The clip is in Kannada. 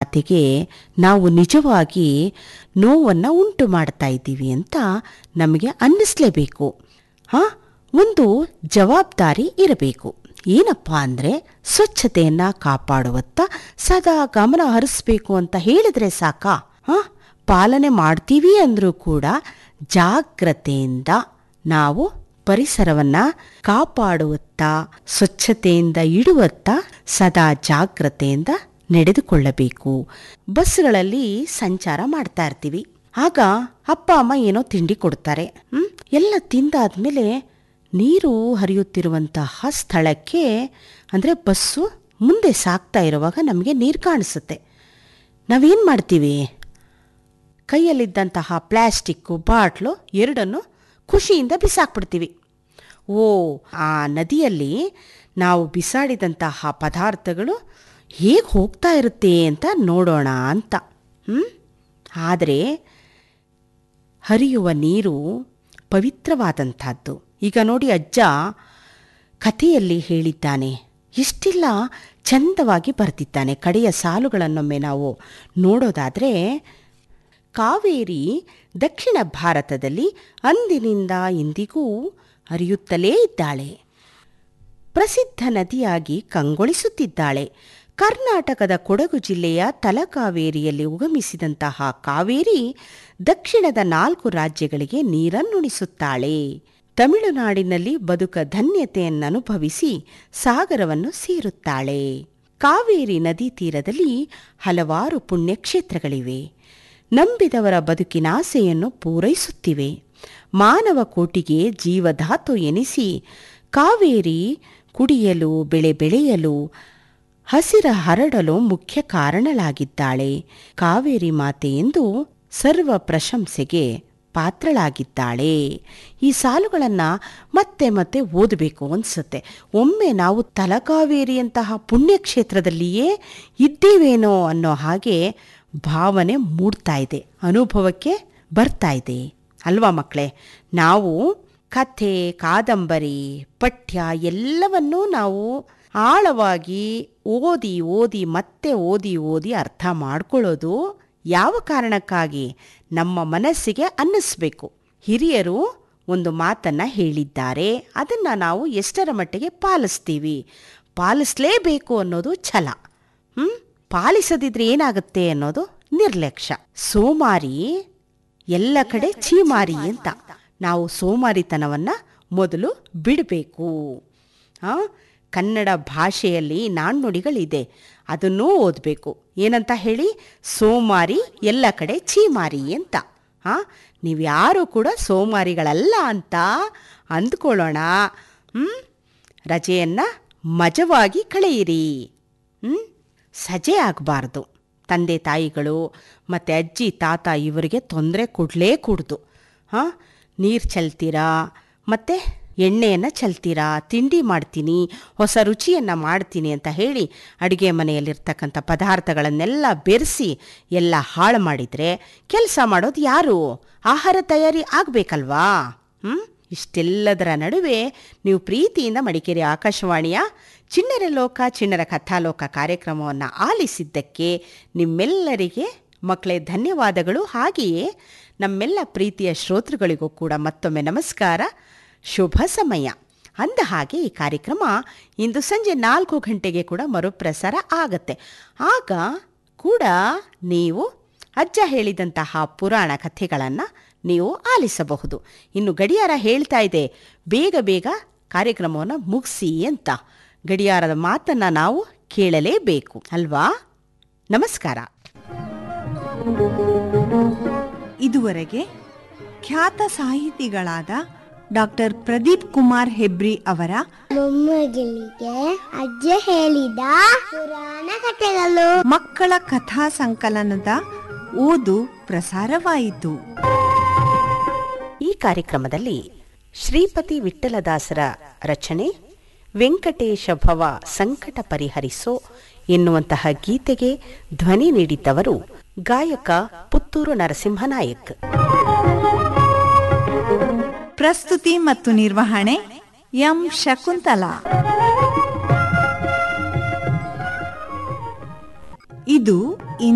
ಮಾತಿಗೆ ನಾವು ನಿಜವಾಗಿ ನೋವನ್ನು ಉಂಟು ಮಾಡ್ತಾ ಇದ್ದೀವಿ ಅಂತ ನಮಗೆ ಅನ್ನಿಸ್ಲೇಬೇಕು ಹಾಂ ಒಂದು ಜವಾಬ್ದಾರಿ ಇರಬೇಕು ಏನಪ್ಪ ಅಂದರೆ ಸ್ವಚ್ಛತೆಯನ್ನು ಕಾಪಾಡುವತ್ತ ಸದಾ ಗಮನ ಹರಿಸ್ಬೇಕು ಅಂತ ಹೇಳಿದ್ರೆ ಸಾಕಾ ಹಾಂ ಪಾಲನೆ ಮಾಡ್ತೀವಿ ಅಂದರೂ ಕೂಡ ಜಾಗ್ರತೆಯಿಂದ ನಾವು ಪರಿಸರವನ್ನು ಕಾಪಾಡುವತ್ತ ಸ್ವಚ್ಛತೆಯಿಂದ ಇಡುವತ್ತ ಸದಾ ಜಾಗ್ರತೆಯಿಂದ ನಡೆದುಕೊಳ್ಳಬೇಕು ಬಸ್ಗಳಲ್ಲಿ ಸಂಚಾರ ಮಾಡ್ತಾ ಇರ್ತೀವಿ ಆಗ ಅಪ್ಪ ಅಮ್ಮ ಏನೋ ತಿಂಡಿ ಕೊಡ್ತಾರೆ ಹ್ಮ್ ಎಲ್ಲ ತಿಂದಾದ್ಮೇಲೆ ನೀರು ಹರಿಯುತ್ತಿರುವಂತಹ ಸ್ಥಳಕ್ಕೆ ಅಂದರೆ ಬಸ್ಸು ಮುಂದೆ ಸಾಗ್ತಾ ಇರುವಾಗ ನಮಗೆ ನೀರು ಕಾಣಿಸುತ್ತೆ ನಾವೇನು ಮಾಡ್ತೀವಿ ಕೈಯಲ್ಲಿದ್ದಂತಹ ಪ್ಲ್ಯಾಸ್ಟಿಕ್ಕು ಬಾಟ್ಲು ಎರಡನ್ನು ಖುಷಿಯಿಂದ ಬಿಸಾಕ್ಬಿಡ್ತೀವಿ ಓ ಆ ನದಿಯಲ್ಲಿ ನಾವು ಬಿಸಾಡಿದಂತಹ ಪದಾರ್ಥಗಳು ಹೇಗೆ ಹೋಗ್ತಾ ಇರುತ್ತೆ ಅಂತ ನೋಡೋಣ ಅಂತ ಹ್ಞೂ ಆದರೆ ಹರಿಯುವ ನೀರು ಪವಿತ್ರವಾದಂಥದ್ದು ಈಗ ನೋಡಿ ಅಜ್ಜ ಕಥೆಯಲ್ಲಿ ಹೇಳಿದ್ದಾನೆ ಎಷ್ಟೆಲ್ಲ ಚಂದವಾಗಿ ಬರೆದಿದ್ದಾನೆ ಕಡೆಯ ಸಾಲುಗಳನ್ನೊಮ್ಮೆ ನಾವು ನೋಡೋದಾದರೆ ಕಾವೇರಿ ದಕ್ಷಿಣ ಭಾರತದಲ್ಲಿ ಅಂದಿನಿಂದ ಇಂದಿಗೂ ಹರಿಯುತ್ತಲೇ ಇದ್ದಾಳೆ ಪ್ರಸಿದ್ಧ ನದಿಯಾಗಿ ಕಂಗೊಳಿಸುತ್ತಿದ್ದಾಳೆ ಕರ್ನಾಟಕದ ಕೊಡಗು ಜಿಲ್ಲೆಯ ತಲಕಾವೇರಿಯಲ್ಲಿ ಉಗಮಿಸಿದಂತಹ ಕಾವೇರಿ ದಕ್ಷಿಣದ ನಾಲ್ಕು ರಾಜ್ಯಗಳಿಗೆ ನೀರನ್ನುಣಿಸುತ್ತಾಳೆ ತಮಿಳುನಾಡಿನಲ್ಲಿ ಬದುಕ ಧನ್ಯತೆಯನ್ನನುಭವಿಸಿ ಸಾಗರವನ್ನು ಸೇರುತ್ತಾಳೆ ಕಾವೇರಿ ನದಿ ತೀರದಲ್ಲಿ ಹಲವಾರು ಪುಣ್ಯಕ್ಷೇತ್ರಗಳಿವೆ ನಂಬಿದವರ ಬದುಕಿನಾಸೆಯನ್ನು ಪೂರೈಸುತ್ತಿವೆ ಮಾನವ ಕೋಟಿಗೆ ಜೀವಧಾತು ಎನಿಸಿ ಕಾವೇರಿ ಕುಡಿಯಲು ಬೆಳೆ ಬೆಳೆಯಲು ಹಸಿರ ಹರಡಲು ಮುಖ್ಯ ಕಾರಣಳಾಗಿದ್ದಾಳೆ ಕಾವೇರಿ ಮಾತೆ ಎಂದು ಸರ್ವ ಪ್ರಶಂಸೆಗೆ ಪಾತ್ರಳಾಗಿದ್ದಾಳೆ ಈ ಸಾಲುಗಳನ್ನು ಮತ್ತೆ ಮತ್ತೆ ಓದಬೇಕು ಅನಿಸುತ್ತೆ ಒಮ್ಮೆ ನಾವು ತಲಕಾವೇರಿಯಂತಹ ಪುಣ್ಯಕ್ಷೇತ್ರದಲ್ಲಿಯೇ ಇದ್ದೇವೇನೋ ಅನ್ನೋ ಹಾಗೆ ಭಾವನೆ ಮೂಡ್ತಾ ಇದೆ ಅನುಭವಕ್ಕೆ ಬರ್ತಾ ಇದೆ ಅಲ್ವಾ ಮಕ್ಕಳೇ ನಾವು ಕಥೆ ಕಾದಂಬರಿ ಪಠ್ಯ ಎಲ್ಲವನ್ನೂ ನಾವು ಆಳವಾಗಿ ಓದಿ ಓದಿ ಮತ್ತೆ ಓದಿ ಓದಿ ಅರ್ಥ ಮಾಡ್ಕೊಳ್ಳೋದು ಯಾವ ಕಾರಣಕ್ಕಾಗಿ ನಮ್ಮ ಮನಸ್ಸಿಗೆ ಅನ್ನಿಸ್ಬೇಕು ಹಿರಿಯರು ಒಂದು ಮಾತನ್ನು ಹೇಳಿದ್ದಾರೆ ಅದನ್ನು ನಾವು ಎಷ್ಟರ ಮಟ್ಟಿಗೆ ಪಾಲಿಸ್ತೀವಿ ಪಾಲಿಸಲೇಬೇಕು ಅನ್ನೋದು ಛಲ ಹ್ಞೂ ಪಾಲಿಸದಿದ್ರೆ ಏನಾಗುತ್ತೆ ಅನ್ನೋದು ನಿರ್ಲಕ್ಷ್ಯ ಸೋಮಾರಿ ಎಲ್ಲ ಕಡೆ ಚೀಮಾರಿ ಅಂತ ನಾವು ಸೋಮಾರಿತನವನ್ನು ಮೊದಲು ಬಿಡಬೇಕು ಕನ್ನಡ ಭಾಷೆಯಲ್ಲಿ ನಾಣ್ಣುಡಿಗಳಿದೆ ಅದನ್ನೂ ಓದಬೇಕು ಏನಂತ ಹೇಳಿ ಸೋಮಾರಿ ಎಲ್ಲ ಕಡೆ ಚೀಮಾರಿ ಅಂತ ಹಾಂ ನೀವು ಯಾರೂ ಕೂಡ ಸೋಮಾರಿಗಳಲ್ಲ ಅಂತ ಅಂದ್ಕೊಳ್ಳೋಣ ಹ್ಞೂ ರಜೆಯನ್ನು ಮಜವಾಗಿ ಕಳೆಯಿರಿ ಹ್ಞೂ ಸಜೆ ಆಗಬಾರ್ದು ತಂದೆ ತಾಯಿಗಳು ಮತ್ತು ಅಜ್ಜಿ ತಾತ ಇವರಿಗೆ ತೊಂದರೆ ಕೊಡಲೇ ಕೂಡ್ದು ಹಾಂ ನೀರು ಚೆಲ್ತೀರಾ ಮತ್ತು ಎಣ್ಣೆಯನ್ನು ಚೆಲ್ತೀರಾ ತಿಂಡಿ ಮಾಡ್ತೀನಿ ಹೊಸ ರುಚಿಯನ್ನು ಮಾಡ್ತೀನಿ ಅಂತ ಹೇಳಿ ಅಡುಗೆ ಮನೆಯಲ್ಲಿರ್ತಕ್ಕಂಥ ಪದಾರ್ಥಗಳನ್ನೆಲ್ಲ ಬೆರೆಸಿ ಎಲ್ಲ ಹಾಳು ಮಾಡಿದರೆ ಕೆಲಸ ಮಾಡೋದು ಯಾರು ಆಹಾರ ತಯಾರಿ ಆಗಬೇಕಲ್ವಾ ಹ್ಞೂ ಇಷ್ಟೆಲ್ಲದರ ನಡುವೆ ನೀವು ಪ್ರೀತಿಯಿಂದ ಮಡಿಕೇರಿ ಆಕಾಶವಾಣಿಯ ಚಿಣ್ಣರ ಲೋಕ ಚಿಣ್ಣರ ಕಥಾಲೋಕ ಕಾರ್ಯಕ್ರಮವನ್ನು ಆಲಿಸಿದ್ದಕ್ಕೆ ನಿಮ್ಮೆಲ್ಲರಿಗೆ ಮಕ್ಕಳೇ ಧನ್ಯವಾದಗಳು ಹಾಗೆಯೇ ನಮ್ಮೆಲ್ಲ ಪ್ರೀತಿಯ ಶ್ರೋತೃಗಳಿಗೂ ಕೂಡ ಮತ್ತೊಮ್ಮೆ ನಮಸ್ಕಾರ ಶುಭ ಸಮಯ ಅಂದ ಹಾಗೆ ಈ ಕಾರ್ಯಕ್ರಮ ಇಂದು ಸಂಜೆ ನಾಲ್ಕು ಗಂಟೆಗೆ ಕೂಡ ಮರುಪ್ರಸಾರ ಆಗತ್ತೆ ಆಗ ಕೂಡ ನೀವು ಅಜ್ಜ ಹೇಳಿದಂತಹ ಪುರಾಣ ಕಥೆಗಳನ್ನು ನೀವು ಆಲಿಸಬಹುದು ಇನ್ನು ಗಡಿಯಾರ ಹೇಳ್ತಾ ಇದೆ ಬೇಗ ಬೇಗ ಕಾರ್ಯಕ್ರಮವನ್ನು ಮುಗಿಸಿ ಅಂತ ಗಡಿಯಾರದ ಮಾತನ್ನು ನಾವು ಕೇಳಲೇಬೇಕು ಅಲ್ವಾ ನಮಸ್ಕಾರ ಇದುವರೆಗೆ ಖ್ಯಾತ ಸಾಹಿತಿಗಳಾದ ಡಾಕ್ಟರ್ ಪ್ರದೀಪ್ ಕುಮಾರ್ ಹೆಬ್ರಿ ಅವರ ಮೊಮ್ಮಗಳಿಗೆ ಅಜ್ಜ ಹೇಳಿದ ಪುರಾಣ ಕಥೆಗಳು ಮಕ್ಕಳ ಕಥಾ ಸಂಕಲನದ ಓದು ಪ್ರಸಾರವಾಯಿತು ಈ ಕಾರ್ಯಕ್ರಮದಲ್ಲಿ ಶ್ರೀಪತಿ ವಿಠ್ಠಲದಾಸರ ರಚನೆ ವೆಂಕಟೇಶ ಭವ ಸಂಕಟ ಪರಿಹರಿಸೋ ಎನ್ನುವಂತಹ ಗೀತೆಗೆ ಧ್ವನಿ ನೀಡಿದ್ದವರು ಗಾಯಕ ಪುತ್ತೂರು ನರಸಿಂಹನಾಯಕ್ ಪ್ರಸ್ತುತಿ ಮತ್ತು ನಿರ್ವಹಣೆ ಎಂ ಶಕುಂತಲಾ ಇದು